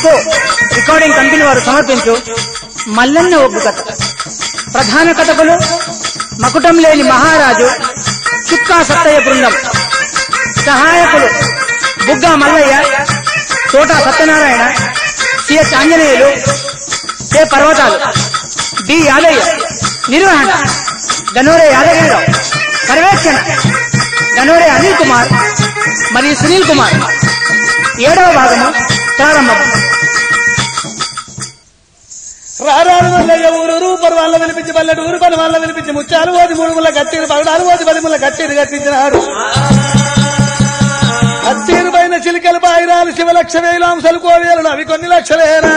IFFCO recording company వారు సమర్పించు మల్లన్న ఒగ్గు కథ ప్రధాన కథకులు మకుటం లేని మహారాజు చుక్కా సత్తయ్య బృందం సహాయకులు Bugga Mallaiah Thota Satyanarayana CS Anjaneyulu K Parvathalu D Yadaiah నిర్వహణ గనోరే యాదగిరిరావు పర్యవేక్షణ గనోరే అనిల్ కుమార్ మరియు సునీల్ కుమార్ ఏడవ భాగము ప్రారంభం రారాడు వల్ల ఊరు రూపరు వాళ్ళ వినిపించి పల్లెడు ఊరు పని వాళ్ళ వినిపించి ముచ్చాలు ఓది మూడు ముళ్ళ కత్తీరు పగడాలు ఓది పది ముళ్ళ కత్తీరు కట్టించినాడు కత్తీరు పైన చిలికలు పాయిరాలు శివలక్ష వేలాంశాలు కోవేలు అవి కొన్ని లక్షలేనా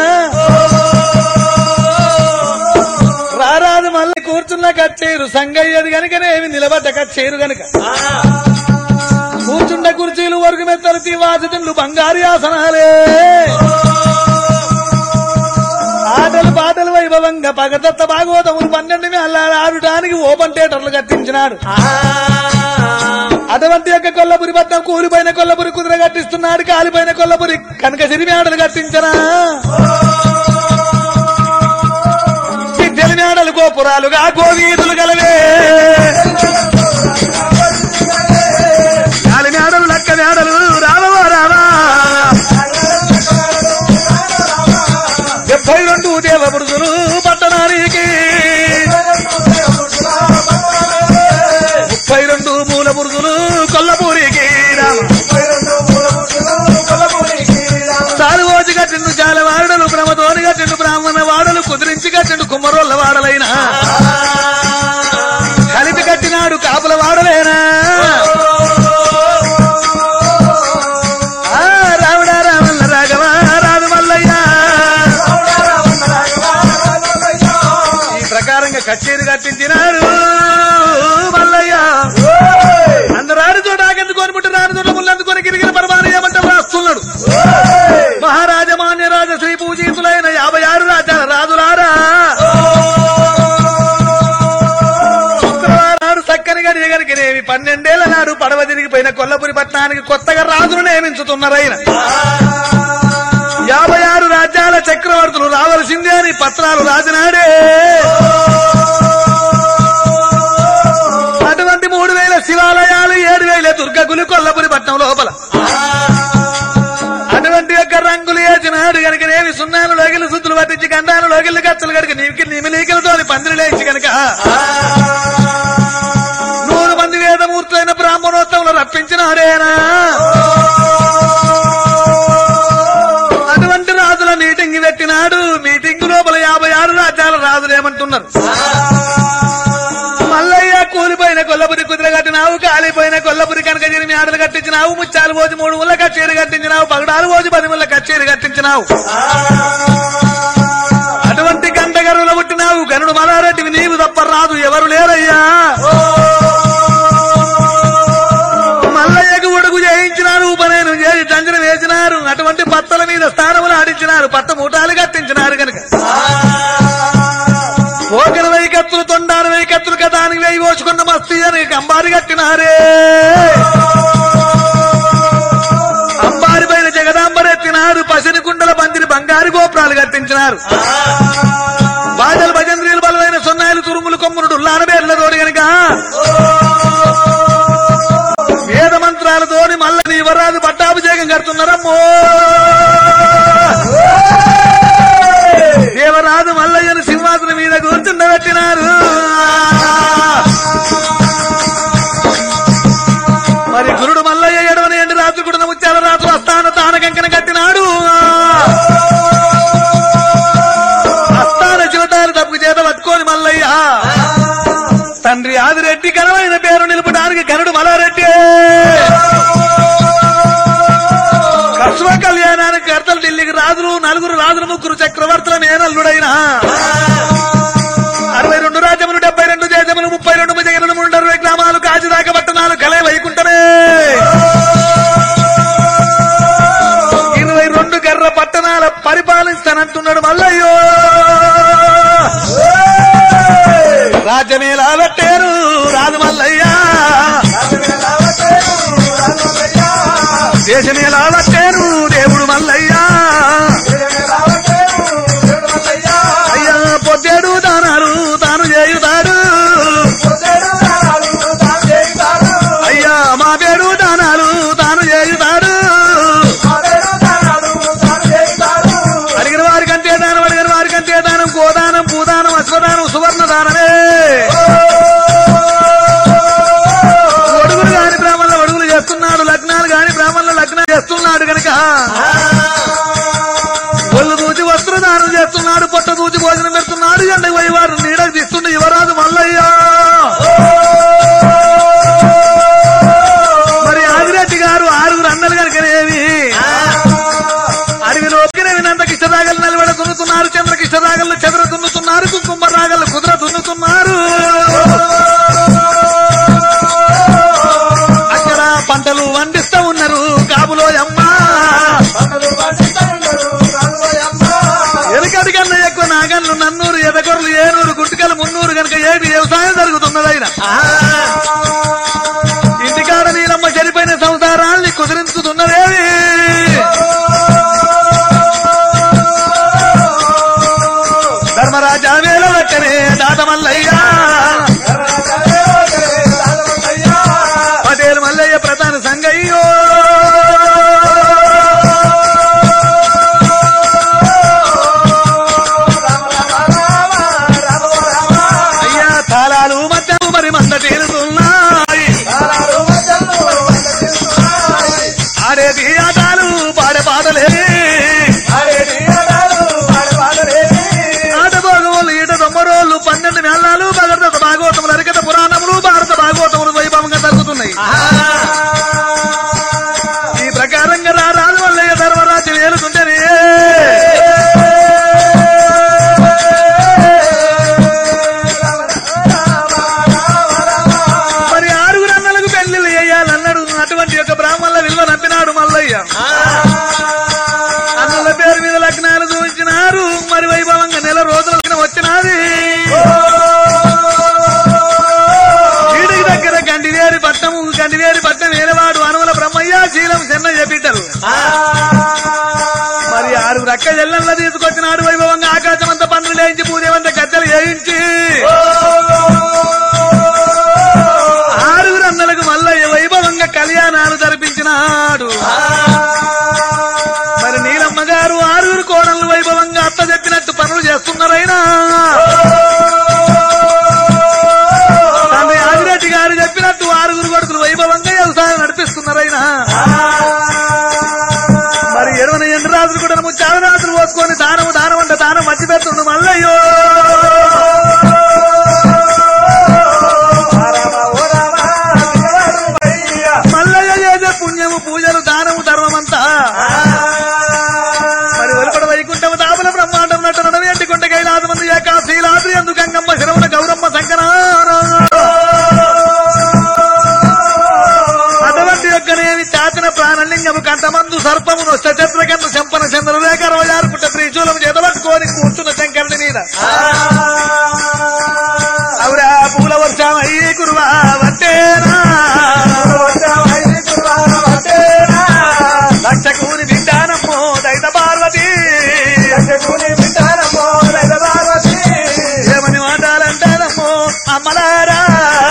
రారాదు మళ్ళీ కూర్చున్న కచ్చేరు సంగయ్యది గనుకనేమి నిలబడ్డ కచ్చేరు గనుక కూర్చున్న కుర్చీలు వరకు మెత్తలు తీవాసుతుండ్లు బంగారు ఆసనాలే ఆటలు పాటలు వైభవంగా పగదత్త భాగవతములు పన్నెండు అల్లాడు ఆడటానికి ఓపెన్ థియేటర్లు కట్టించినాడు అటువంటి యొక్క కొల్లపురి పట్నం కూలిపోయిన కొల్లపురి కుదిర కట్టిస్తున్నాడు కాలిపోయిన కొల్లపురి కనుక సిరిమేడలు కట్టించనా తెలిమేడలు గోపురాలుగా గోవీధులు గలవే గాలి మేడలు లక్క మేడలు రావవా రావా డెబ్బై రెండు దేవపురుషులు పట్టణానికి ముప్పై రెండు మూల పురుషులు కొల్లపూరికి సారు రోజు కట్టిండు జాల వాడలు భ్రమతోని కట్టిండు బ్రాహ్మణ వాడలు కుదిరించి కట్టిండు కుమ్మరోళ్ళ వాడలైనా కలిపి కట్టినాడు కాపుల వాడలేనా ఆ, రాముడా రామల్ల రాఘవ రాదు మల్లయ్య ఈ ప్రకారంగా కచేరి కట్టించినాడు మల్లయ్య అందరు ఆరు చోట ఆకెందుకు కొనుకుంటే రాని చోట ముళ్ళందుకొని గిరిగిన పరమాని ఏమంటే రాస్తున్నాడు మహారాజమాన్య రాజ శ్రీ పూజీతులైన యాభై ఆరు రాజ్యాల రాజులారా శుక్రవారం నాడు చక్కని గడియ గనికినేమి పన్నెండేళ్ల నాడు పడవ తిరిగిపోయిన కొల్లపురి పట్టణానికి కొత్తగా రాజును నియమించుతున్నారైన యాభై ఆరు రాజ్యాల చక్రవర్తులు రావలసిందే అని పత్రాలు రాసినాడే అటువంటి మూడు వేల శివాలయాలు ఏడు వేల దుర్గగులు కొల్లపురి పట్నం లోపల అటువంటి యొక్క రంగులు వేసినాడు కనుక నేమి సున్నాను లోగిలు సుత్తులు పట్టించి గండాను లోగిళ్ళు కచ్చలు కనుక నీకి నిమిలీకలతో పందిరి లేచి కనుక నూరు మంది వేదమూర్తులైన బ్రాహ్మణోత్సవంలో రప్పించినాడేనా అటువంటి రాజుల మీటింగ్ పెట్టినాడు మీటింగ్ లోపల యాభై ఆరు రాజ్యాల రాజులు ఏమంటున్నారు మల్లయ్య కూలిపోయిన కొల్లపురి కుదిర కట్టినావు కాలిపోయిన కొల్లపురి కనుక జరిమి ఆటలు కట్టించినావు ముచ్చాలు పోసి మూడు ముళ్ళ కచ్చేరి కట్టించినావు పగడాలు పోసి పది ముళ్ళ కచ్చేరి కట్టించినావు అటువంటి గంటగరువుల పుట్టినావు గనుడు మలారెడ్డివి నీవు తప్ప రాదు ఎవరు లేరయ్యా మల్లయ్యకు ఉడుగు చేయించినారు ఉపనయనం చేసి దంజన వేసినారు అటువంటి పత్తల మీద స్థానములు ఆడించినారు పట్ట మూటాలు కట్టించినారు కనుక ఓకర వెయ్యి కత్తులు తొండారు వెయ్యి కత్తులు కథానికి వెయ్యి పోసుకున్న మస్తీ అని అంబారి కట్టినారే అంబారి పైన జగదాంబరెత్తినారు పసిని కుండల పందిరి బంగారు గోపురాలు కట్టించినారు బాజలు భజంద్రీలు బలమైన సున్నాయిలు తురుములు కొమ్మునుడు లానబేర్ల తోడు గనుక వేద మంత్రాలతోని మల్ల నీవరాదు పట్టాభిషేకం కడుతున్నారమ్మో దేవరాజు మల్లయ్యను సింహాసనం మీద కూర్చుండబెట్టినారు మరి గురుడు మల్లయ్య ఎడవని ఎండు రాత్రి కూడా ముత్యాల రాత్రి అస్థాన తాన కంకణ కట్టినాడు అస్థాన శివతాలు తప్పు చేత పట్టుకోని మల్లయ్య తండ్రి ఆదిరెడ్డి ఘనమైన పేరు నిలపడానికి గనుడు మలారెడ్డి కస్వ కళ్యాణానికి కర్తలు ఢిల్లీకి రాజులు నలుగురు రాజులు ముగ్గురు చక్రవర్తుల మేనల్లుడైన అరవై రెండు రాజ్యములు డెబ్బై రెండు దేశములు ముప్పై రెండు భుజగనులు మూడు అరవై గ్రామాలు కాజిదాక పట్టణాలు కలే వైకుంఠమే ఇరవై రెండు గర్ర పట్టణాల పరిపాలిస్తానంటున్నాడు మల్లయ్యో రాజ్యమేలా పెట్టారు రాజు మల్లయ్య దేశమేలా పెట్టారు దేవుడు మల్లయ్య పొద్దేడు దానాలు తాను చేయుతాడు అయ్యా మా పేడు దానాలు తాను చేయుతాడు అడిగిన వారికి అంతే దానం అడిగిన వారికి అంతే దానం గోదానం భూదానం అశ్వదానం సువర్ణ దానమే ఒడుగులు కాని బ్రాహ్మణుల ఒడుగులు చేస్తున్నాడు లగ్నాలు కాని బ్రాహ్మణుల లగ్నాలు చేస్తున్నాడు కనుక ఒళ్ళు దూచి వస్త్రదానం చేస్తున్నాడు పొట్ట దూచి భోజనం పెడుతున్నాడు ఎండకు పోయి వారు నీడకు తీస్తుండే యువరాజు మల్లయ్య మరి ఆదిరెడ్డి గారు ఆరుగురు అన్నలు కనుకనేవి అడవిలో వినంత కిష్టరాగలు నిలబడ దున్నుతున్నారు చంద్ర కిష్టరాగలు చెదర దున్నుతున్నారు కుంకుమ రాగలు కుదుర దున్నుతున్నారు అక్కడ పంటలు వండిస్తా ఉన్నారు కాబులో అమ్మ ఎనకటి కన్నా ఎక్కువ నాగన్లు నన్నూరు ఎదకొరలు ఏనూరు గుంటికలు మున్నూరు కనుక ఏమి వ్యవసాయం జరుగుతున్నదైన ఇంటికాడ నీలమ్మ చనిపోయిన సంసారాల్ని కుదిరించుతున్నదేవి ధర్మరాజా వేల లెక్కనే దాత మల్లయ్య పటేల్ మల్లయ్య ప్రధాన సంగయ్యో అయ్యా తాళాలు మధ్యము మరి మంద తీరుతున్నాయి ఆడేది ఆటాలు పాడే పాటలే ఆట భోగములు ఈట దొమ్మరోళ్ళు పన్నెండు మేళాలు భగవత భాగవతములు అరికత పురాణములు భారత భాగవతములు వైభవంగా జరుగుతున్నాయి ఈ ప్రకారంగా రా రాజు వల్లయ్య ధర్మరాజ్యం ఏలుతుంటేనే మరి ఆరుగురు అన్నలకు పెళ్లిళ్ళు చేయాలన్నాడు అటువంటి యొక్క బ్రాహ్మణుల విలువ నంపినాడు మల్లయ్య అన్నల పేరు మీద లగ్నాలు చూపించినారు మరి వైభవంగా నెల రోజుల కింద వచ్చినది వీడికి దగ్గర గండివేరి పట్టము గండివేరి పట్టం వేలవాడు అనుమల బ్రహ్మయ్య శీలం చెన్న చెప్పిట్టారు మరి ఆరుగురు అక్క చెల్లెళ్ళ తీసుకొచ్చినాడు వైభవంగా ఆకాశం అంతా పన్నులు లేయించి పూదేవంత గద్దెలు వేయించి ఆరుగురు అన్నలకు మల్లయ్య వైభవంగా కళ్యాణాలు జరిపించినాడు మరి నీలమ్మ గారు ఆరుగురు కోడళ్ళు వైభవంగా అత్త చెప్పినట్టు పనులు చేస్తున్నారైనా తండ్రి ఆదిరెడ్డి గారు చెప్పినట్టు ఆరుగురు కొడుకులు వైభవంగా వ్యవసాయం నడిపిస్తున్నారైనా మరి ఎడవన ఎండు రాజులు కూడా ముచ్చావి రాజులు పోసుకొని దానము దానం అంటే దానం మర్చి పెడుతుండు మల్లయ్యో మల్లయ్య చేసే పుణ్యము పూజలు దానము ధర్మమంతా మరి వెలుపడ వైకుంఠము దాపుల బ్రహ్మాండం నట్టు నడవి ఎంటి కొండ కైలాసమందు ఏకాశీలాద్రి అందు గంగమ్మ శిరముల గౌరమ్మ శంకర అటువంటి యొక్కనేమి చాచిన ప్రాణలింగము కంటమందు సర్పము నొచ్చత్ర కన్న శంపన చంద్రరేఖ అరవై ఆరు పుట్ట త్రిశూలము చేతబట్టుకొని కూర్చున్న శంకరుని మీద అవురా పూల వర్షం అయ్యి కురువా వట్టేనా లక్ష కూని విధానము దైత పార్వతి ఏమని మాటాలంటారమ్మో అమ్మలారా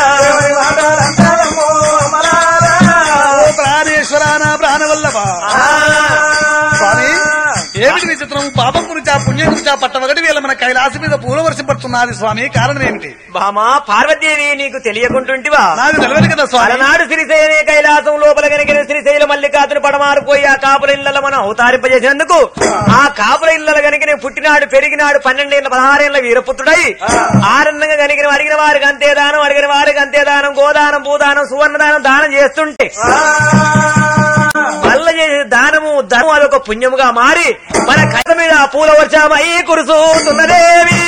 ఓ ప్రాణేశ్వర నా ప్రాణవల్లభ స్వామి ఏమిటి విచిత్రం పాపం గురించి ఆ పుణ్యం గురించి ఆ పట్టవగటి వీళ్ళ మన కైలాసం మీద పూల వర్షపడుతున్నది స్వామి కారణం ఏమిటి బామా పార్వతీదేవి నీకు తెలియకుంటుంటివా నాకు తెలియదు కదా స్వామి అలనాడు శ్రీశైలమే కైలాసం లోపల కనిగిన శ్రీశైల మల్లికార్జున పడమారిపోయి ఆ కాపుల ఇళ్లలో మనం అవతారింపజేసినందుకు ఆ కాపుల ఇళ్లలో కనిగిన పుట్టినాడు పెరిగినాడు పన్నెండేళ్ల పదహారేళ్ల వీరపుత్రుడై ఆనందంగా కనిగిన అడిగిన వారికి అంతే దానం అడిగిన వారికి అంతే దానం గోదానం భూదానం సువర్ణ దానం దానం చేస్తుంటే వల్ల చేసే దానము ధర్మం అదొక పుణ్యముగా మారి మన కథ మీద ఆ పూల వర్షమై కురుసుతున్నదేవి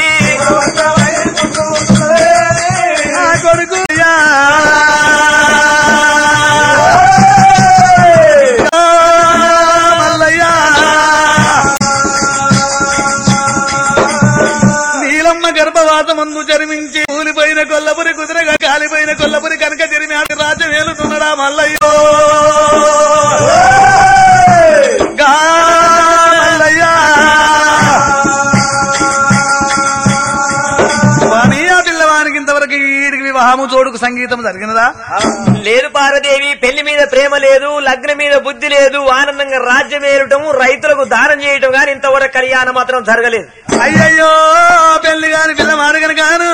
నా కొడుకు యా. యా మల్లయ్య. నీలమ్మ గర్భవాసమందు చరిమించి కూలిపోయిన కొల్లపురి కుదిరగా కాలిపోయిన కొల్లపురి కనుక జరిమి ఆడి రాజ వేలుతున్నాడా మల్లయ్యో గా మల్లయ్య సంగీతం జరిగినదా లేదు పార్వదేవి పెళ్లి మీద ప్రేమ లేదు లగ్నం మీద బుద్ధి లేదు ఆనందంగా రాజ్యం ఏరటం రైతులకు దానం చేయటం గాని ఇంతవరకు కళ్యాణం మాత్రం జరగలేదు అయ్యయ్యో పెళ్లి కాని పిల్ల మాడగను కాను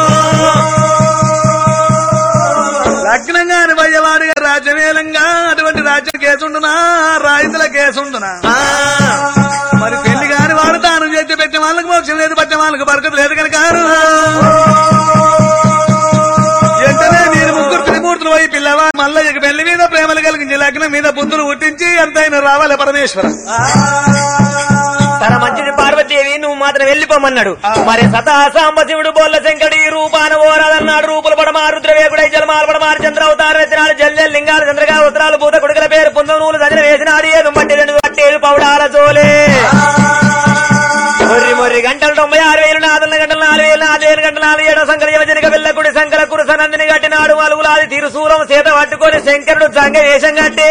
లగ్నం కాని వయ్యవాడిగా రాజ్యమేలంగా అటువంటి రాజ్యం కేసుండునా రాయితుల కేసుండునా మరి పెళ్లి కాని వాడు తాను చేతి పెట్టే వాళ్ళకి మోక్షం లేదు పట్టే వాళ్ళకి బరకత లేదు కనుక వెంటనే మీరు ముగ్గురు త్రిమూర్తులు పోయి పిల్లవా మల్లయ్యకి పెళ్లి మీద ప్రేమలు కలిగించి లగ్నం మీద బుద్ధులు పుట్టించి ఎంతైనా రావాలి పరమేశ్వర తన మంచిది పార్వతీదేవి నువ్వు మాత్రం వెళ్ళిపోమన్నాడు మరి సతా సాంబశివుడు బోల్ల శంకడి రూపాన ఓరాదన్నాడు రూపులు పడమా రుద్రవేకుడై జలమాలు పడమారు చంద్ర అవతార రచనాలు జల్లెల్ లింగాలు చంద్రగా ఉత్తరాలు పూత కొడుకుల పేరు పుందం నూలు సజన వేసినాడు ఏదు మట్టి రెండు పట్టేడు పౌడాల జోలే మొర్రి మొర్రి గంటలు తొంభై ఆరు వేలు నాలుగు గంటలు నాలుగు వేలు నాలుగు వేలు గంటలు నాలుగు ఏడు సంకర యువజనిక వెళ్ళకుడి సంకర కురుసనందిని కట్టినాడు అలుగులాది తిరుసూలం సీత పట్టుకొని శంకరుడు సంగ వేషం కట్టే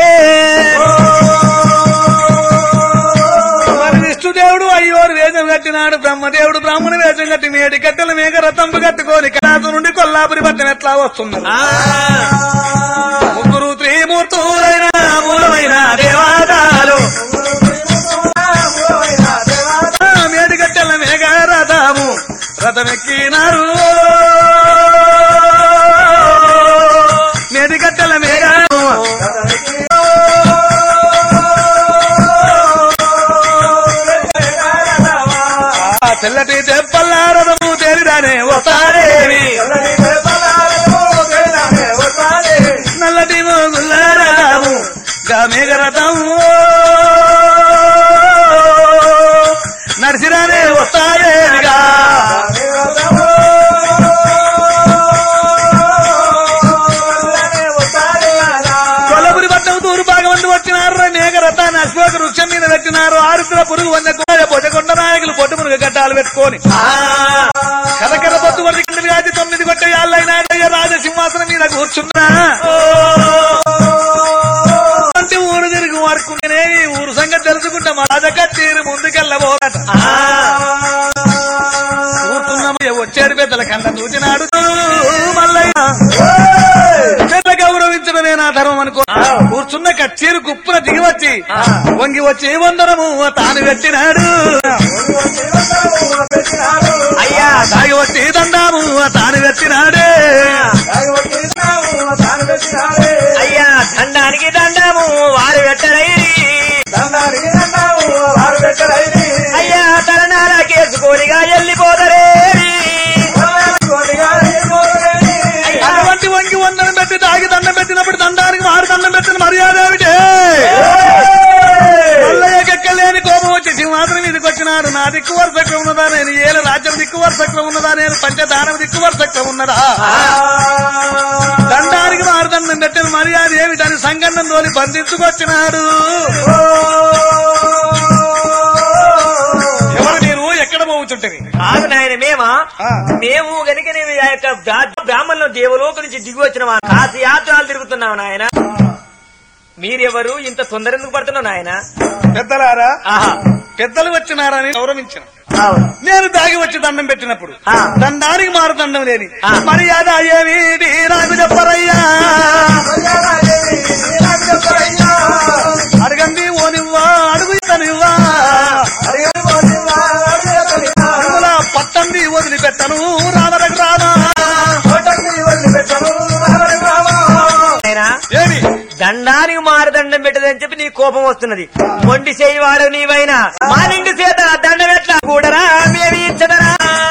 మరి విష్ణుదేవుడు అయ్యోరు వేషం కట్టినాడు బ్రహ్మదేవుడు బ్రాహ్మణ వేషం కట్టి మేడి కట్టెల మేఘ రథంపు కట్టుకొని కళాసు నుండి కొల్లాపురి పట్టణం ఎట్లా వస్తున్నారు ముగ్గురు త్రిమూర్తులైన మూలమైన దేవాదాలు మేడి కట్టెల మేఘ రథము రథమెక్కినారు మేడి కట్టెల మేఘ ఆ తెల్లటి దెబ్బల రథము తేరిరానే వస్తారేవి నల్లటి మోగుల రథము గామేఘ రథము నడిచిరానే వస్తారేవిగా కొల్లపురి పట్టణం తూరు భాగం మంది వచ్చినారు మేఘ రథాన్ని అశోక వృక్షం మీద పెట్టినారు ఆరుద్ర పురుగు వంద పొట్టకొండ నాయకులు పొట్టు మురుగ గడ్డాలు పెట్టుకొని కరకర పొత్తు కొట్టి కిందకి రాజు తొమ్మిది కొట్టే యాళ్ళైనాడయ్య రాజసింహాసనం మీద కూర్చున్నా అంటే ఊరు తిరిగి వాడుకుంటేనే ఈ ఊరు సంగతి తెలుసుకుంటా మా రాజకచ్చీరు ముందుకెళ్ళబోదట కూర్చున్నామయ్య వచ్చాడు పెద్దల కళ్ళ చూచినాడు మల్లయ్య పెద్ద గౌరవించడమే నా ధర్మం అనుకో కూర్చున్న కచ్చీరు కుప్పున దిగి వచ్చి వంగి వచ్చి వందనము తాను పెట్టినాడు అయ్యా తాగి వచ్చి దండాము తాను పెట్టినాడే అయ్యా దండానికి దండము వారు పెట్టరైరి అయ్యా తలనాల కేసుకోనిగా వెళ్ళిపోదరేరి అయ్యా అటువంటి వంగి వందనం పెట్టి తాగి దండం పెట్టినప్పుడు దండానికి మారు దండం పెట్టిన మర్యాద ఏమిటి మల్లయ్యకెక్కలేని కోపం వచ్చి సింహాసనం మీదకి వచ్చినాడు నా దిక్కు వరుసక్రం ఉన్నదా నేను ఏల రాజ్యం దిక్కు వరుసక్రం ఉన్నదా నేను పంచదానం దిక్కు వరుసక్రం ఉన్నదా దండానికి మారు దండం పెట్టిన మర్యాద ఏమిటని సంగన్నం తోలి బంధించుకొచ్చినాడు ఎవరు మీరు ఎక్కడ పోవుచుంటది కాదు నాయన మేమా ఆ. మేము గనుక నేను ఆ యొక్క బ్రా- బ్రాహ్మణుల దేవలోక నుంచి దిగి వచ్చిన కాశీ యాత్రలు తిరుగుతున్నావు నాయన మీరెవరు ఇంత తొందర ఎందుకు పడుతున్నావు నాయన పెద్దలారా ఆహా పెద్దలు వచ్చినారని గౌరవించిన అవును నేను దాగి వచ్చి దండం పెట్టినప్పుడు ఆ. దండానికి మారు దండం లేని ఆ. మర్యాద ఏమిటి నాకు చెప్పరయ్యా అడగండి ఓనివ్వా అడుగు ఇతనివ్వా అడుగుల పట్టంది వదిలిపెట్టను రామరకు రామా నాయనా ఏమి దండానికి మారదండం పెట్టదని చెప్పి నీ కోపం వస్తున్నది మొండి చేయి వాడు నీవైనా మా నిండు చేత దండం ఎట్లా కూడరా మేమి ఇచ్చదరా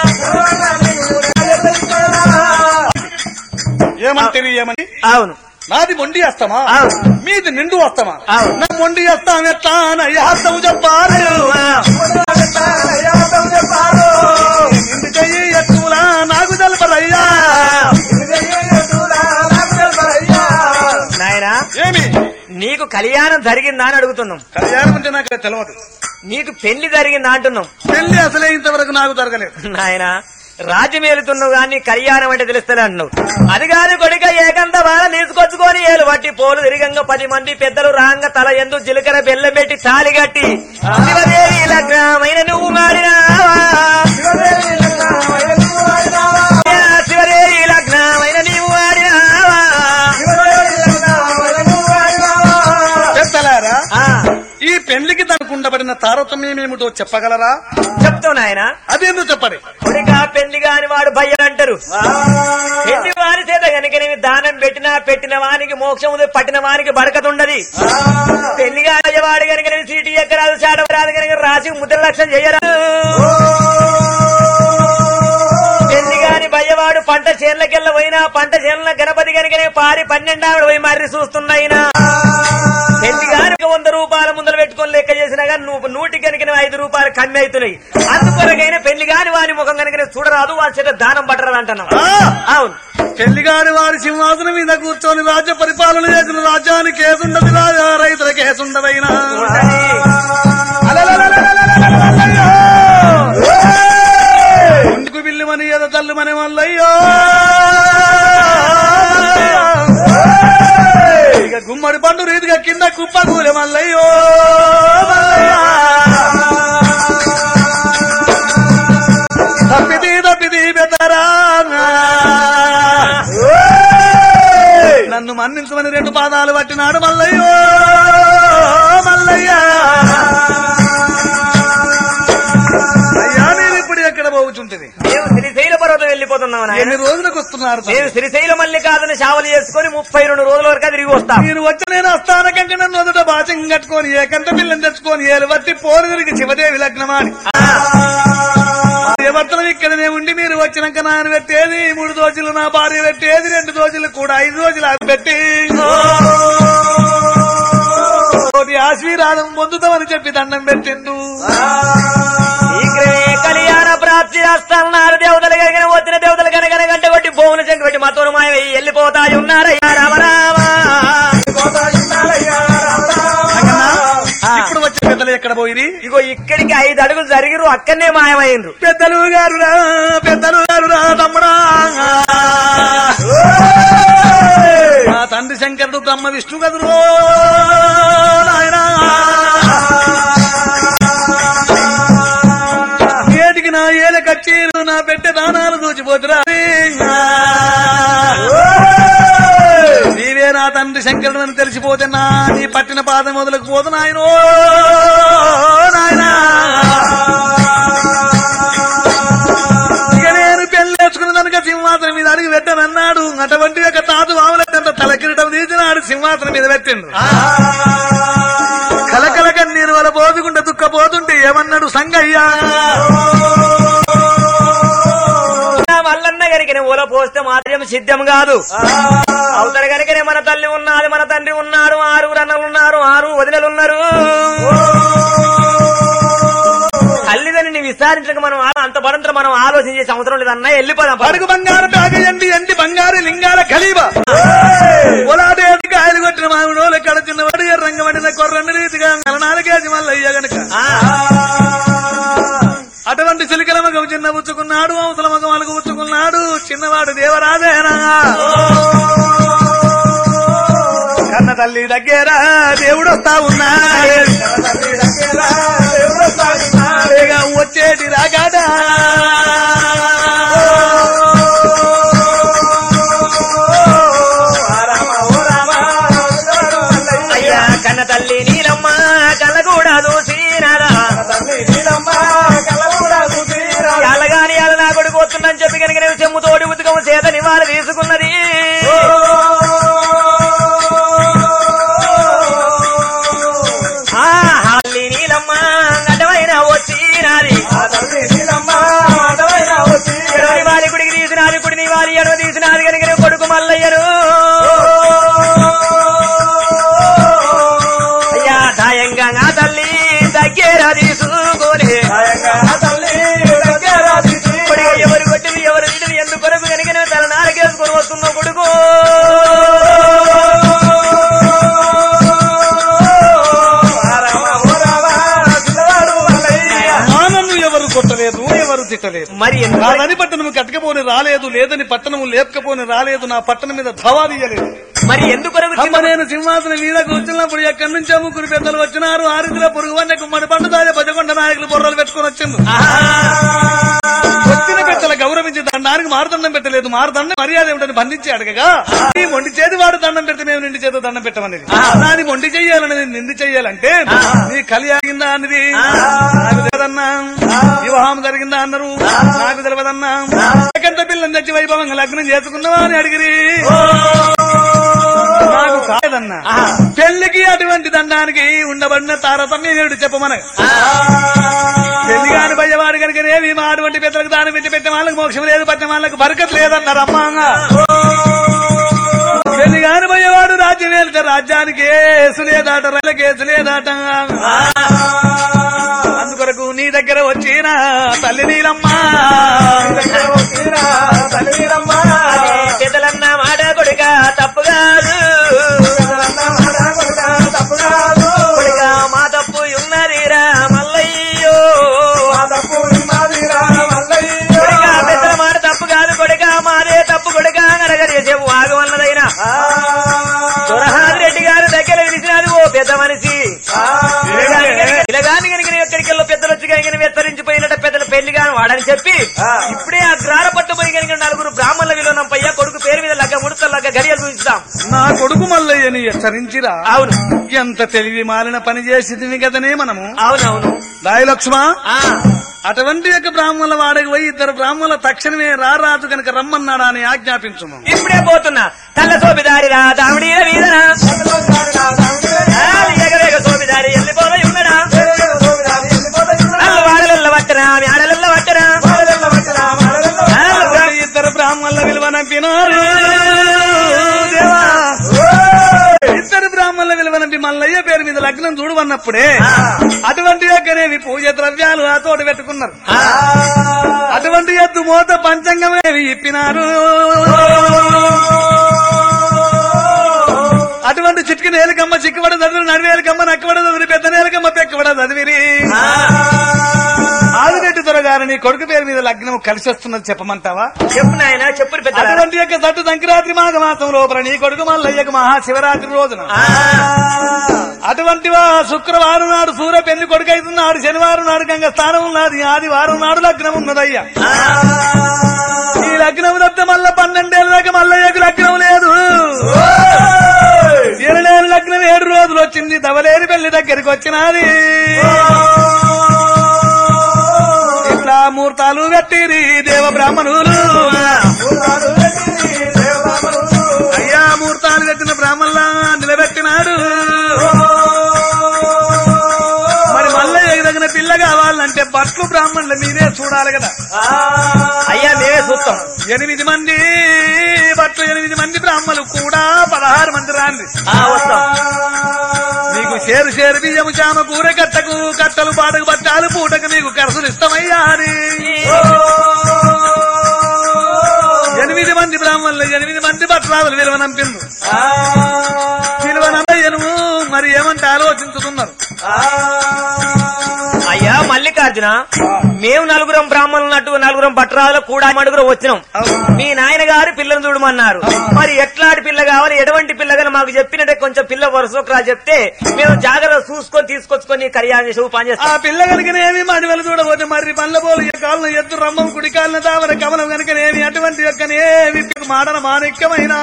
ఏమంటివి ఏమని అవును నాది మొండి వస్తామా అవును. మీది నిండు వస్తామా అవును. నా మొండి వస్తాం ఎట్లా నయ్య హస్తము చెప్పాలి నిండు చెయ్యి ఎత్తులా నాకు తెలపరయ్యా నాయనా ఏమి నీకు కళ్యాణం జరిగిందా అని అడుగుతున్నాం కళ్యాణం అంటే నాకు తెలియదు నీకు పెళ్లి జరిగిందా అంటున్నాం పెళ్లి అసలే ఇంతవరకు నాకు జరగలేదు నాయన రాజ్యం ఏలుతున్నావు గాని కళ్యాణం అంటే తెలుస్తలే అంటున్నావు అది కాదు కొడుక ఏకంత బాల తీసుకొచ్చుకొని ఏలు పట్టి పోలు తిరిగంగా పది మంది పెద్దలు రాంగ తల ఎందు జీలకర్ర బెల్లం పెట్టి తాలి కట్టి శివదేవి లగ్నమైన నువ్వు మాడినావా శివదేవి లగ్నమైన నీవు మాడినావా పెళ్లికి తనకుండబడిన తారతమ్యం ఏమిటో చెప్పగలరా చెప్తావు నాయన అదేందో చెప్పండి కొడుకా పెళ్లి కాని వాడు భయ్యలు అంటారు పెళ్లి వారి చేత కనుక దానం పెట్టినా పెట్టిన వానికి మోక్షం ఉంది పట్టిన వానికి బరకత ఉండదు పెళ్లి కాని వాడు కనుక సీటు ఎక్కరాదు చాట రాదు కనుక రాసి ముద్ర లక్ష్యం చేయరా పెళ్లి కాని భయ్యవాడు పంట చేనులకెళ్ళ పోయినా పంట చేనుల గణపతి కనుకనే పారి పన్నెండావిడ పోయి మర్రి చూస్తున్నాయినా పెళ్లి గాని వంద రూపాయల ముందర పెట్టుకొని లెక్క చేసినా కానీ నువ్వు నూటి కనుక ఐదు రూపాయలు కమ్మి అవుతున్నాయి అందుకొరకైనా పెళ్లి కాని వాని ముఖం కనుక చూడరాదు వాళ్ళ చేత దానం పట్టరాదు అంటున్నావు అవును పెళ్లి గాని వారి సింహాసనం మీద కూర్చొని రాజ్య పరిపాలన చేసిన రాజ్యానికి కేసుండదు రాజా రైతుల కేసుండదైనా ముందుకు బిల్లుమని ఏదో తల్లుమని మల్లయ్యో ఇక గుమ్మడి పండు రీతిగా కింద కుప్ప కూలే మల్లయ్యో తప్పిది తప్పిది బెదరా నన్ను మన్నించమని రెండు పాదాలు పట్టినాడు మల్లయ్యో మల్లయ్య అయ్యా నేను ఇప్పుడు ఎక్కడ పోవుచుంటుంది మేము శ్రీశైల పర్వతం వెళ్ళిపోతున్నాం నాయన. ఎన్ని రోజులకు వస్తున్నారు మేము శ్రీశైల మల్లికార్జున శావలు చేసుకుని ముప్పై రెండు రోజుల వరకు తిరిగి వస్తాం మీరు వచ్చి నేను అస్థానకంగా నన్ను మొదట బాచం కట్టుకొని ఏకంత పిల్లని తెచ్చుకొని ఏలు బట్టి పోరు తిరిగి శివదేవి లగ్నమాని భర్తలు ఇక్కడనే ఉండి మీరు వచ్చినాక నాన్న పెట్టేది మూడు దోజులు నా భార్య పెట్టేది రెండు దోజులు కూడా ఐదు రోజులు ఆమె పెట్టి కోటి ఆశీర్వాదం పొందుతామని చెప్పి దండం పెట్టిండు శీఘ్రమే కళ్యాణ ప్రాప్తి చేస్తున్నారు దేవతలు కనుక వచ్చిన దేవతలు కనుక గంట కొట్టి భూములు చెంగు పెట్టి మతోను మాయమై వెళ్ళిపోతాయి ఉన్నారయ్యా రామ రామ అక్కన్నా, ఇప్పుడు వచ్చే పెద్దలు ఎక్కడ పోయి ఇగో ఇక్కడికి ఐదు అడుగులు జరిగిరు అక్కడనే మాయమైండ్రు పెద్దలు గారురా పెద్దలు గారురా తమ్ముడా మా తండ్రి శంకరుడు బ్రహ్మ విష్ణు కదురో నాయనా ఏటికి నా ఏల కచ్చీరు నా పెట్టె దానాలు దూచిపోతురా నీవే నా తండ్రి శంకరుడు అని తెలిసిపోతే నా నీ పట్టిన పాదం మొదలకు పోదు నాయనో నాయనా ఇక నేను పెళ్లి నేర్చుకున్న కనుక సింహాసనం మీద అడిగి పెట్టనన్నాడు అటువంటి ఒక తాతు వాములంత తలకిరటం తీసినాడు సింహాసనం మీద పెట్టిండు కలకల కన్నీరు వల పోదుకుంటే దుఃఖపోతుంటే ఏమన్నాడు సంగయ్యా నా మల్లన్న గరికనే ఊల పోస్తే మాత్రం సిద్ధం కాదు అవతల గరికనే మన తల్లి ఉన్నది మన తండ్రి ఉన్నాడు ఆరుగురు అన్నలు ఉన్నారు ఆరు వదినలు ఉన్నారు తల్లిదండ్రిని విచారించక మనం ఆ- అంత పడంతో మనం ఆలోచన చేసే అవసరం లేదన్నా వెళ్ళిపోదాం పడుకు అడుగు బంగారు బ్యాగ ఎండి ఎండి బంగారు లింగాల ఖలీబ ఒలాడేది కాయలు కొట్టిన మామిడోలు ఎక్కడ చిన్నవాడు ఎర్రంగ పడిన కొర్రన్న రీతిగా నలనాలుగేసి మల్లయ్య గనక అటువంటి చిలికల మగం చిన్న పుచ్చుకున్నాడు అవసల మగం అలుగు పుచ్చుకున్నాడు చిన్నవాడు దేవరాజేనా కన్న తల్లి దగ్గర దేవుడు వస్తా ఉన్నాడు ఇక వచ్చేటి రాగాడా అయ్యా కన్న తల్లి నీలమ్మ కళ్ళ కూడా చూసినారా ఎల్లగాని ఎల్ల నా కొడుకు వస్తుందని చెప్పి కనుక నేను చెమ్ము తోడి ఉతుకము చేత నివాళ తీసుకున్నది ఆ హల్లి నీలమ్మ అడ్డమైన వచ్చినాది ఎడవని వాలి కుడికి తీసినాది కుడిని వాలి ఎడవ తీసినాది కనుక నేను కొడుకు మల్లయ్యను అయ్యా దాయంగా నా తల్లి దగ్గర తీసుకొని కొడుకు ఎవరు కొట్టివి ఎవరు తిట్టివి ఎందుకు కొరకు కనుక నేను తల నారకేసుకొని వస్తున్న కొడుకు నన్ను ఎవరు కొట్టలేదు ఎవరు తిట్టలేదు మరి ఎందుకు నాదని పట్టణము కట్టకపోని రాలేదు లేదని పట్టణము లేపకపోని రాలేదు నా పట్టణం మీద ధవాదీయలేదు మరి ఎందుకు కొరకు అమ్మ నేను సింహాసనం మీద కూర్చున్నప్పుడు ఎక్కడి నుంచి ముగ్గురు పెద్దలు వచ్చినారు ఆరుదిలో పొరుగు వన్న గుమ్మడి పండు దాజ పదకొండ నాయకులు బొర్రలు పెట్టుకొని వచ్చిండు వచ్చి పెట్టిన పెద్దల గౌరవించి దండానికి మారుదండం పెట్టలేదు మారుదండం మర్యాద ఏమిటని బంధించి అడగగా ఈ మొండి చేతి వాడు దండం పెడితే మేము నిండి చేత దండం పెట్టమనేది దాని మొండి చెయ్యాలనేది నిండి చెయ్యాలంటే నీ కలి ఆగిందా అన్నది నాకు తెలియదన్నా వివాహం జరిగిందా అన్నారు నాకు తెలియదన్నా సెకండ్ పిల్లని తెచ్చి వైభవంగా లగ్నం చేసుకున్నావా అని అడిగిరి నాకు కాదన్నా పెళ్లికి అటువంటి దండానికి ఉండబడిన తారతమ్యం ఏమిటి చెప్పమన పెళ్లి కాని భయవాడు కనుకనేవి మా అటువంటి పెద్దలకు దాని పెట్టి పెట్టే వాళ్ళకి మోక్షం లేదు పట్టిన వాళ్ళకి బరకత్ లేదన్నారు అమ్మాంగా పెళ్లి కాని భయవాడు రాజ్యం వెళ్తే రాజ్యానికి ఏసు లేదాట రైలు కేసు లేదాట అందుకొరకు నీ దగ్గర వచ్చిన తల్లి నీలమ్మా పెద్దలన్న మాట కొడుక తప్పు కాదు కొడుక మా తప్పు ఉన్నదిరా మల్లయ్యో కొడుక పెద్దల మాట తప్పు కాదు కొడుక మాదే తప్పు కొడుక అనగరేసేపు ఆగమన్నదైనా దొరహాది రెడ్డి గారు దగ్గర పిలిచినారు ఓ పెద్ద మనిషి ఇలాగాని కనుక ఎక్కడికి వెళ్ళో పెద్దలు వచ్చి కనుక విస్తరించిపోయినట్టు పెద్దలు పెళ్లి కాని వాడని చెప్పి ఇప్పుడే ఆ గ్రార పట్టుపోయి కనుక నలుగురు బ్రాహ్మణుల విలువనంపయ్యా కొడుకు పేరు మీద లగ్గ ముడత లగ్గ గడియలు చూపిస్తాం నా కొడుకు మల్లయ్యని హెచ్చరించిరా అవును ఎంత తెలివి మాలిన పని చేసింది కదనే మనము అవునవును రాయి లక్ష్మ ఆ అటువంటి యొక్క బ్రాహ్మణుల వాడకి పోయి ఇద్దరు బ్రాహ్మణుల తక్షణమే రారాజు కనుక రమ్మన్నాడా అని ఆజ్ఞాపించుము ఇప్పుడే పోతున్నా తల్ల సోపిదారి రా దామిడీల వీధన ఎగరేగ సోపిదారి వెళ్ళిపోయి ఉన్నడా నల్లు వాడలెల్ల పట్టరా మేడలెల్ల పట్టరా ఇద్దరు బ్రాహ్మణుల విలువ నంపినారు దేవా. ఇద్దరు బ్రాహ్మణుల విలువ నంపి మల్లయ్య పేరు మీద లగ్నం చూడవన్నప్పుడే అటువంటి యొక్కనేవి పూజ ద్రవ్యాలు ఆ తోట పెట్టుకున్నారు అటువంటి ఎద్దు మోత పంచంగమేవి ఇప్పినారు అటువంటి చిట్కి నేలకమ్మ చిక్కుబడ చదువు నడివేలకమ్మ నక్కబడ చదివి పెద్ద నేలకమ్మ పెక్కబడ చదివిరి ఆదిరెడ్డి దొరగారు నీ కొడుకు పేరు మీద లగ్నం కలిసి వస్తున్నది చెప్పమంటావా చెప్పు నాయన చెప్పు పెద్ద అటువంటి యొక్క దట్టు సంక్రాంతి మాఘ మాసం లోపల నీ కొడుకు మల్లయ్యకు మహాశివరాత్రి రోజున అటువంటి వా శుక్రవారం నాడు సూర్య పెళ్లి కొడుకు అవుతున్నాడు శనివారం నాడు గంగ స్థానం ఉన్నది ఆదివారం నాడు లగ్నం ఉన్నదయ్యా ఈ లగ్నం తప్పితే మళ్ళా పన్నెండేళ్ళ దాకా మల్లయ్యకు లగ్నం లేదు ఇరవై లగ్నం ఏడు రోజులు వచ్చింది దవలేని పెళ్లి దగ్గరికి వచ్చినది ఇట్లా ముహూర్తాలు కట్టిరి దేవ బ్రాహ్మణులు అయ్యా ముహూర్తాలు కట్టిన బ్రాహ్మణులా నిలబెట్టినాడు మరి మల్లయ్య తగిన పిల్ల కావాలంటే బట్లు బ్రాహ్మణులు మీరే చూడాలి కదా అయ్యా మేమే చూస్తాం ఎనిమిది మంది బట్లు ఎనిమిది మంది బ్రాహ్మణులు కూడా పదహారు మంది రాండి ఆ, వస్తాం నీకు షేరు షేరు బియ్యము చామ కూర కట్టకు కట్టలు పాటకు బట్టాలు పూటకు నీకు ఖర్చులు ఇష్టమయ్యా అని ఎనిమిది మంది బ్రాహ్మణులు ఎనిమిది మంది భట్రాదులు విలువ నంపిండు విలువ నమ్మయ్యను మరి ఏమంటే ఆలోచించుతున్నారు అయ్యా మల్లికార్జున మేము నలుగురం బ్రాహ్మణులన్నట్టు నలుగురం పట్టరాలు కూడా మడుగురం వచ్చినాం మీ నాయన గారు పిల్లని చూడమన్నారు మరి ఎట్లాంటి పిల్ల కావాలి ఎటువంటి పిల్ల కానీ మాకు చెప్పినట్టే కొంచెం పిల్ల వరుసరా చెప్తే మేము జాగ్రత్త చూసుకొని తీసుకొచ్చుకొని కళ్యాణం చేసి పని ఆ చేస్తాం పిల్ల కనుకనేమి మడివెలు చూడబోతే మరి పళ్ళ పోలు ఈ కాళ్ళను ఎద్దు రమ్మం కుడి కాళ్ళను దావర కమలం కనుకనేమి అటువంటి యొక్కనేమి మాడన మాణిక్యమైన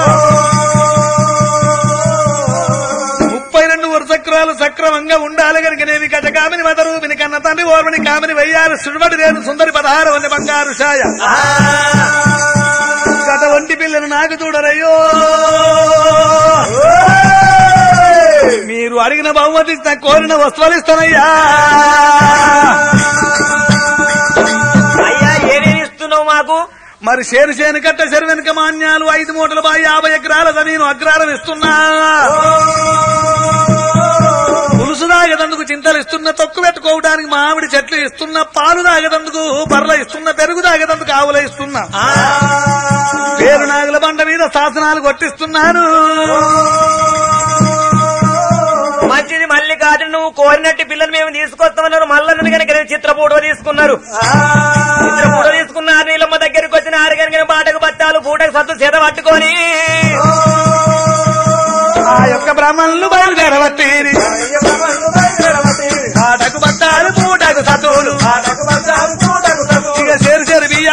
ముప్పై రెండు వరుసక్రాలు సక్రమంగా ఉండాలి కనుకనేమి కటకామిని మదరూపిని కన్న తండ్రి ఓర్మని కామిని వెయ్యాలి సుడిబడి రేదు సుందరి పదహారు వంద బంగారు ఛాయ గత ఒంటి పిల్లను నాకు చూడరయ్యో మీరు అడిగిన బహుమతి ఇస్తా, కోరిన వస్తువులు ఇస్తానయ్యా అయ్యా ఏమేమి ఇస్తున్నావు మాకు మరి చేను చేను కట్ట చెరు వెనుక మాన్యాలు ఐదు మూటల బాయి యాభై ఎకరాల జమీను అగ్రాలం ఇస్తున్నా పులుసు తాగదందుకు చింతలు ఇస్తున్న తొక్కు పెట్టుకోవడానికి మామిడి చెట్లు ఇస్తున్న పాలు తాగదందుకు బర్రె ఇస్తున్న పెరుగు తాగదందుకు ఆవుల ఇస్తున్నా పేరు నాగుల బండ మీద శాసనాలు కొట్టిస్తున్నాను మంచిది మల్లికార్జున నువ్వు కోరినట్టు పిల్లలు మేము తీసుకొస్తామన్నారు మల్లన్నది కనుక చిత్ర ఫోటో తీసుకున్నారు చిత్ర ఫోటో తీసుకున్నారు నీళ్ళమ్మ దగ్గరికి వచ్చిన ఆరు కనుక బాటకు బత్తాలు పూటకు సత్తు చేత పట్టుకొని ఆ యొక్క బ్రాహ్మణులు బయలుదేరవట్టిరి ఆటకు బట్టాలు పూటకు సతువులు ఇక చేరు చేరు బియ్య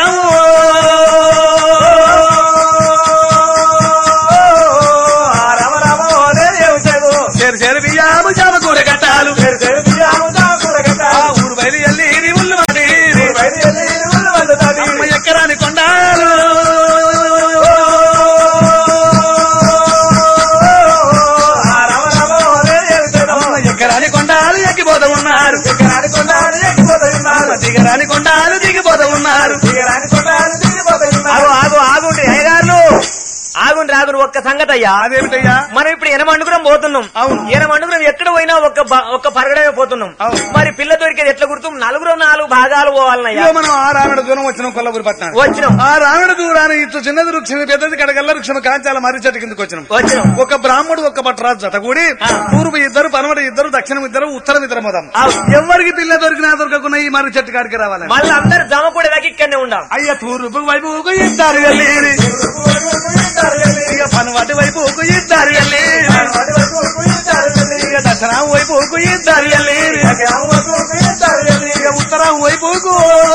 దిగరాని కొండాలు దిగిపోతూ ఉన్నారు ఆగు ఆగు ఆగుండ్రి అయ్యగారులు ఆగుండ్రి ఆగుండ్రి ఒక్క సంగతి అయ్యా అదేమిటయ్యా మనం ఇప్పుడు ఎనమండుకురం పోతున్నాం అవును. ఎనమండుకురం ఎక్కడ పోయినా ఒక్క బ- ఒక్క పరగడమే పోతున్నాం అవును. మరి పిల్ల దొరికేది ఎట్లా గుర్తు నలుగురు నాలుగు భాగాలు పోవాలనయ్యా ఇదిగో మనం ఆ రావణ దూరం వచ్చినాం కొల్లపూరి పట్టణం వచ్చినాం ఆ రావణ దూరాన్ని ఇటు చిన్నది వృక్షం పెద్దది కడగల్ల వృక్షం కాంచాల మర్రి చెట్టు కిందకి వచ్చినాం వచ్చినాం ఒక బ్రాహ్మడు ఒక భట్రాజు జత కూడి పూర్వ ఇద్దరు పనమటి ఇద్దరు దక్షిణం ఇద్దరు ఉత్తరం ఇద్దరు పోదాం అవును. ఎవరికి పిల్ల దొరికినా దొరకకుండా ఈ మర్రి చెట్టు కాడికి రావాలి మళ్ళీ అందరు జమ కూడా దాకా ఇక్కడనే ఉండాం అయ్య తూర్పు వైపు ఒక ఇద్దరు వెళ్ళేది ఇక పనవాటి వైపు ఒక ఇద్దరు వెళ్ళేది ఇక దక్షిణం వైపు ఒక ఇద్దరు వెళ్ళేది ఇక ఉత్తరం వైపు ఒక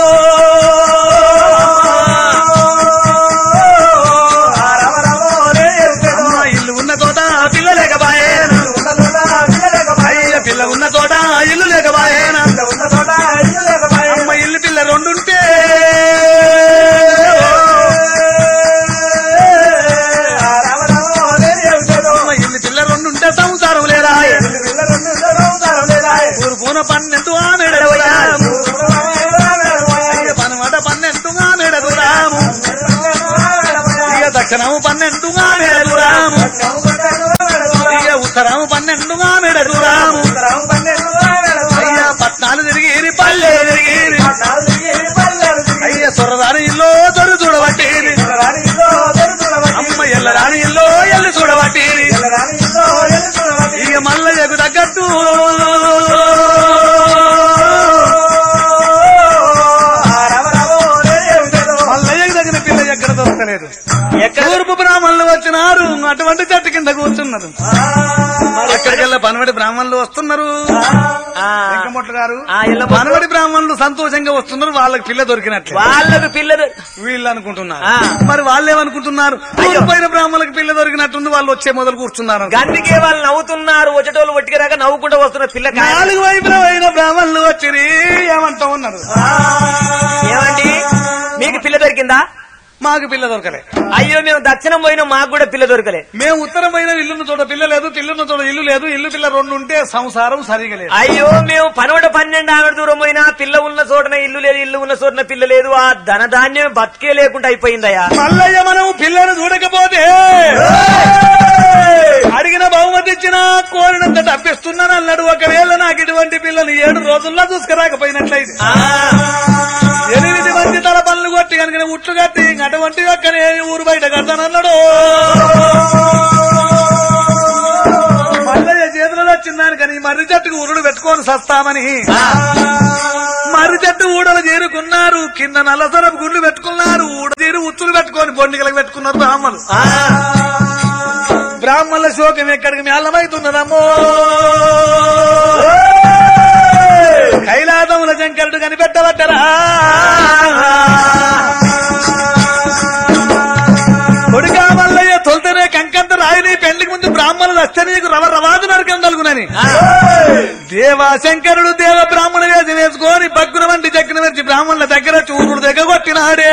అమ్మ ఇల్లు ఉన్న తోట పిల్ల లేకపాయేనా అయ్య పిల్ల ఉన్న తోట ఇల్లు లేకపాయేనా అమ్మ ఇల్లు పిల్ల రెండుంటే అమ్మ ఇల్లు పిల్ల రెండుంటే సంసారం లేదా ఊరు పూన పన్నెండు ఆమెడ దూరాము అయ్య పనమాట పన్నెండు ఆమెడ దూరాము ఇక దక్షిణము పన్నెండు ఆమెడ దూరాము ఇక ఉత్తరము పన్నెండు ఆమెడ దూరాము అయ్యా పట్నాలు తిరిగి పల్లె తిరిగి అయ్య సొరదాని ఇల్లు దొరు చూడబట్టి అమ్మ ఎల్లరాని ఇల్లు ఎల్లు చూడబట్టి ఇక మల్లయ్యకు తగ్గట్టు మల్లయ్యకు తగిన పిల్ల ఎక్కడ దొరకలేదు ఎక్కడ తూర్పు బ్రాహ్మణులు వచ్చినారు అటువంటి చెట్టు కింద కూర్చున్నారు ఎక్కడికెళ్ళ పనవడి బ్రాహ్మణులు వస్తున్నారు ఆ, వెంకమొట్ల గారు ఆ, ఎల్లమ్మ. పనవడి బ్రాహ్మణులు సంతోషంగా వస్తున్నారు వాళ్ళకి పిల్ల దొరికినట్లే వాళ్ళకు పిల్లలు వీళ్ళు అనుకుంటున్నారు ఆ. మరి వాళ్ళు ఏమనుకుంటున్నారు అయ్యో. పైన బ్రాహ్మణులకు పిల్ల దొరికినట్టుంది వాళ్ళు వచ్చే మొదలు కూర్చున్నారు గందికే వాళ్ళు నవ్వుతున్నారు వచ్చేటోళ్ళు ఒట్టికి రాక నవ్వుకుంటూ వస్తున్నారు పిల్ల కాయ- నాలుగు వైపుల అయిన బ్రాహ్మణులు వచ్చి ఏమంటా ఉన్నారు ఏమండి మీకు పిల్ల దొరికిందా మాకు పిల్ల దొరకలే అయ్యో మేము దక్షిణం పోయినా మాకు కూడా పిల్ల దొరకలే మేము ఉత్తరం పోయిన ఇల్లున్న చోట పిల్ల లేదు పిల్లున్న చోట ఇల్లు లేదు ఇల్లు పిల్ల రెండు ఉంటే సంసారం సరిగా లేదు అయ్యో మేము పనోట పన్నెండు ఆమె దూరం పోయినా పిల్ల ఉన్న చోటన ఇల్లు లేదు ఇల్లు ఉన్న చోటన పిల్ల లేదు ఆ ధనధాన్యం బతికే లేకుండా అయిపోయిందయ్యా మల్లయ్య మనం పిల్లను చూడకపోతే అడిగిన బహుమతి ఇచ్చినా కోరినంత తప్పిస్తున్నాను అన్నాడు ఒకవేళ నాకు ఇటువంటి పిల్లని ఏడు రోజుల్లో చూసుకురాకపోయినట్లయితే ఆ, ఎనిమిది మంది తల పనులు కొట్టి కనుక ఉట్లు కట్టి అటువంటి ఒక్కనే ఊరు బయట కడతానన్నాడు మల్లయ్య చేతులలో వచ్చిందాని కానీ మర్రి చెట్టుకు ఉరుడు పెట్టుకొని సస్తామని మర్రి చెట్టు ఊడలు చేరుకున్నారు కింద నల్లసరపు గుండ్లు పెట్టుకున్నారు ఊడ తీరు ఉచ్చులు పెట్టుకొని బొండిగలకు పెట్టుకున్నారు బ్రాహ్మణులు ఆ, బ్రాహ్మణుల శోకం ఎక్కడికి మేళమైతున్నదమ్మో కైలాసముల శంకరుడు కనిపెట్టబట్టరా కొడుకా మల్లయ్య తొలితేనే కంకంత రాయిని పెళ్లికి ముందు బ్రాహ్మణులు వస్తే నీకు రవ రవాజు నరకం తలుగునని దేవా శంకరుడు దేవ బ్రాహ్మణ వేసి వేసుకొని బగ్గున వంటి చక్కిన వచ్చి బ్రాహ్మణుల దగ్గర చూరుడు దగ్గర కొట్టినాడే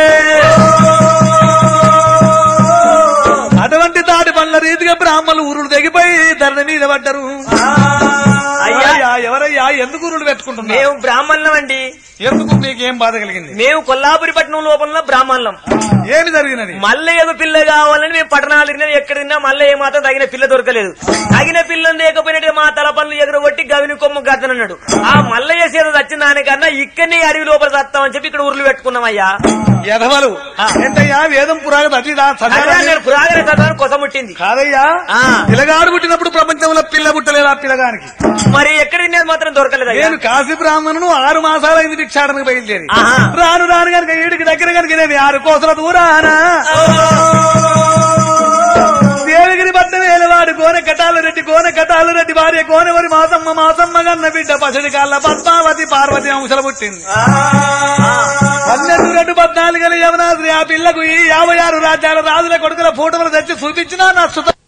అటువంటి తాటి పండ్ల రీతిగా బ్రాహ్మణులు ఊరుడు తెగిపోయి ధరణ మీద పడ్డరు అయ్యా. అయ్యా ఎవరయ్యా ఎందుకు ఊరుడు పెట్టుకుంటున్నారు మేము బ్రాహ్మణులం అండి ఎందుకు మీకేం బాధ కలిగింది మేము కొల్లాపురి పట్టణం లోపల బ్రాహ్మణులం ఏమి జరిగినది మల్లయ్యకు పిల్ల కావాలని మేము పట్టణాలు తిరిగినా ఎక్కడ తిన్నా మల్లయ్య మాత్రం తగిన పిల్ల దొరకలేదు తగిన పిల్లని లేకపోయినట్టు మా తల పనులు ఎగరగొట్టి గవిని కొమ్ము గద్దనన్నాడు ఆ మల్లయ్య సీత వచ్చిన దానికన్నా ఇక్కడనే అడవి లోపల చస్తామని చెప్పి ఇక్కడ ఊర్లు పెట్టుకున్నామయ్యా ఎధవలు ఆ. ఏంటయ్యా వేదం పురాగతి అతిదా అదే నేను పురాగన చదవని కొసముట్టింది కాదయ్యా ఆ. పిల్లగాడు పుట్టినప్పుడు ప్రపంచంలో పిల్ల పుట్టలేదు ఆ పిల్లగానికి మరి ఎక్కడ తినేది మాత్రం దొరకలేదు నేను కాశీ బ్రాహ్మణును ఆరు మాసాలైంది భిక్షాటనకు బయలుదేరి ఆహా. రాను రాను కనుక ఈడికి దగ్గర కనుక నేను ఆరు కోసల దూరానా దేవగిరి పట్నం వేలవాడు కోన కటాల రెడ్డి కోన కటాల రెడ్డి భార్య కోనవరి మాసమ్మ మాసమ్మ గన్న బిడ్డ పసడి కాళ్ళ పద్మావతి పార్వతి అంశల పుట్టింది పన్నెండు రెండు పద్నాలుగు యవనాశ్రీ ఆ పిల్లకు ఈ యాభై ఆరు రాజ్యాల రాజుల కొడుకుల ఫోటోలు తెచ్చి చూపించినా నా సుత